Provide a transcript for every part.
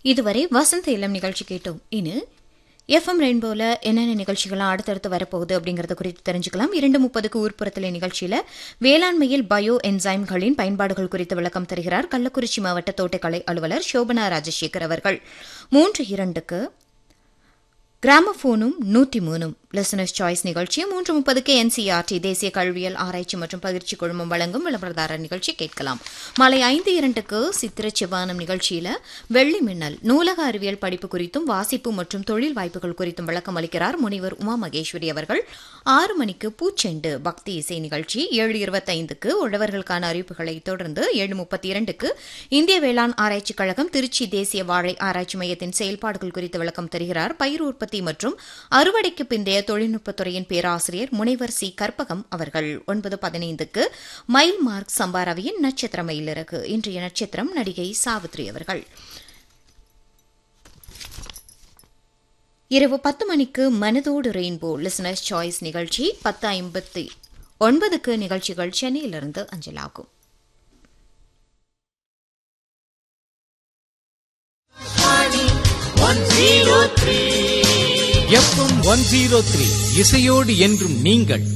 இதுவரை வசந்த இளம் நிகழ்ச்சி கேட்டோம் இனி எஃப்எம் ரெயின்போல என்னென்ன நிகழ்ச்சிகள்லாம் அடுத்தடுத்து வரப்போகுது அப்படிங்கறத குறித்து தெரிஞ்சுக்கலாம் இரண்டு முப்பதுக்கு ஊர்ப்புறத்திலே நிகழ்ச்சியில வேளாண்மையில் பயோ என்சைம்களின் பயன்பாடுகள் குறித்து விளக்கம் தருகிறார் கள்ளக்குறிச்சி மாவட்ட தோட்டக்கலை அலுவலர் சோபனா ராஜசேகர் அவர்கள் மூன்று இரண்டுக்கு கிராமபோனும் நூத்தி மூணும் லிசனர்ஸ் சாய்ஸ் நிகழ்ச்சி மூன்று முப்பதுக்கு என்சிஆர்டி தேசிய கல்வியல் ஆராய்ச்சி மற்றும் பகிர்ச்சி குழுமம் வழங்கும் விளம்பரதாரர் நிகழ்ச்சி கேட்கலாம் மாலை ஐந்து இரண்டுக்கு சித்திர சிவானம் நிகழ்ச்சியில வெள்ளி மின்னல் நூலக அறிவியல் படிப்பு குறித்தும் வாசிப்பு மற்றும் தொழில் வாய்ப்புகள் குறித்தும் விளக்கம் அளிக்கிறார் முனைவர் உமா மகேஸ்வரி அவர்கள் ஆறு மணிக்கு பூச்செண்டு பக்தி இசை நிகழ்ச்சி ஏழு இருபத்தைந்துக்கு உழவர்களுக்கான அறிவிப்புகளை தொடர்ந்து ஏழு முப்பத்தி இரண்டுக்கு இந்திய வேளாண் ஆராய்ச்சி கழகம் திருச்சி தேசிய வாழை ஆராய்ச்சி மையத்தின் செயல்பாடுகள் குறித்து விளக்கம் தருகிறார் பயிர் உற்பத்தி மற்றும் அறுவடைக்கு பிந்தைய தொழில்நுட்பத்துறையின் பேராசிரியர் முனைவர் சி கற்பகம் அவர்கள் ஒன்பது பதினைந்துக்கு மைல் மார்க் சம்பாராவியின் நட்சத்திர மயிலிறகு இன்றைய நட்சத்திரம் நடிகை சாவித்ரி அவர்கள் இரவு பத்து மணிக்கு மனதோடு ரெயின்போ லிசனர்ஸ் சாய்ஸ் நிகழ்ச்சி பத்து ஐம்பத்தி ஒன்பதுக்கு நிகழ்ச்சிகள் சென்னையிலிருந்து அஞ்சலாகும் எஃப்எம் ஒன் ஜீரோ த்ரீ இசையோடு என்றும் நீங்கள்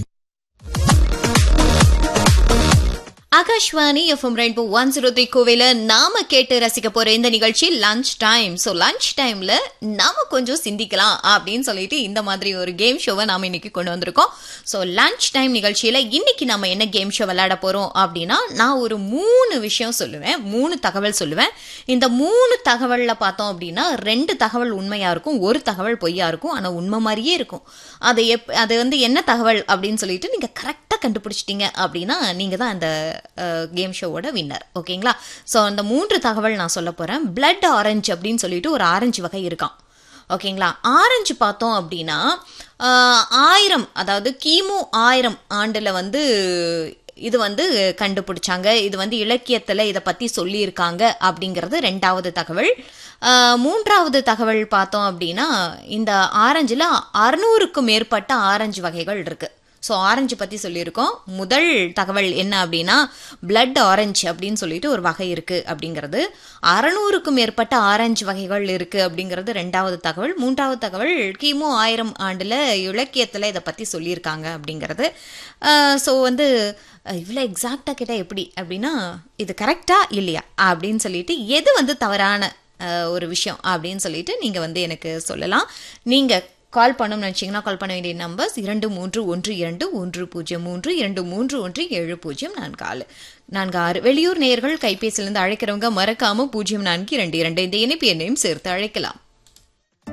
Akashvani FM Rainbow one zero three கோவில நாம கேட்டு ரசிக்க போற இந்த நிகழ்ச்சி லஞ்ச் டைம் ஸோ லஞ்ச் டைம்ல நாம கொஞ்சம் சிந்திக்கலாம் அப்படின்னு சொல்லிட்டு இந்த மாதிரி ஒரு கேம் ஷோவை நாம இன்னைக்கு கொண்டு வந்திருக்கோம் ஸோ லஞ்ச் டைம் நிகழ்ச்சியில இன்னைக்கு நம்ம என்ன கேம் ஷோ விளையாட போறோம் அப்படின்னா நான் ஒரு மூணு விஷயம் சொல்லுவேன் மூணு தகவல் சொல்லுவேன் இந்த மூணு தகவல்ல பார்த்தோம் அப்படின்னா ரெண்டு தகவல் உண்மையா இருக்கும் ஒரு தகவல் பொய்யா இருக்கும் ஆனா உண்மை மாதிரியே இருக்கும் அது எப் அது வந்து என்ன தகவல் அப்படின்னு சொல்லிட்டு நீங்க கரெக்டா கண்டுபிடிச்சிட்டீங்க அப்படின்னா நீங்க தான் அந்த கேம் ஷோவோட வின்னர் ஓகேங்களா ஸோ அந்த மூன்று தகவல் நான் சொல்ல போறேன் பிளட் ஆரஞ்சு அப்படின்னு சொல்லிட்டு ஒரு ஆரஞ்சு வகை இருக்கான் ஓகேங்களா ஆரஞ்சு பார்த்தோம் அப்படின்னா ஆஹ், ஆயிரம் அதாவது கிமு ஆயிரம் ஆண்டுல வந்து இது வந்து கண்டுபிடிச்சாங்க இது வந்து இலக்கியத்துல இதை பத்தி சொல்லியிருக்காங்க அப்படிங்கிறது ரெண்டாவது தகவல் ஆஹ், மூன்றாவது தகவல் பார்த்தோம் அப்படின்னா இந்த ஆரஞ்சுல அறுநூறுக்கும் மேற்பட்ட ஆரஞ்சு வகைகள் இருக்கு ஸோ ஆரஞ்சு பற்றி சொல்லியிருக்கோம் முதல் தகவல் என்ன அப்படின்னா பிளட் ஆரஞ்சு அப்படின்னு சொல்லிட்டு ஒரு வகை இருக்கு அப்படிங்கிறது அறநூறுக்கும் மேற்பட்ட ஆரஞ்சு வகைகள் இருக்கு அப்படிங்கிறது ரெண்டாவது தகவல் மூன்றாவது தகவல் கிமு ஆயிரம் ஆண்டுல இலக்கியத்தில் இதை பற்றி சொல்லியிருக்காங்க அப்படிங்கிறது ஸோ வந்து இவ்வளோ எக்ஸாக்டாக கேட்டால் எப்படி அப்படின்னா இது கரெக்டா இல்லையா அப்படின்னு சொல்லிட்டு எது வந்து தவறான அஹ், ஒரு விஷயம் அப்படின்னு சொல்லிட்டு நீங்கள் வந்து எனக்கு சொல்லலாம் நீங்கள் கால் பண்ணணும்னு நினச்சிங்கன்னா கால் பண்ண வேண்டிய நம்பர்ஸ் இரண்டு மூன்று ஒன்று இரண்டு ஒன்று பூஜ்ஜியம் மூன்று இரண்டு மூன்று ஒன்று ஏழு பூஜ்ஜியம் நான்கு ஆறு நான்கு ஆறு வெளியூர் நேயர்கள் கைபேசியிலிருந்து அழைக்கிறவங்க மறக்காம பூஜ்ஜியம் நான்கு இரண்டு இரண்டு இந்த இணைப்பு எண்ணையும் சேர்த்து அழைக்கலாம்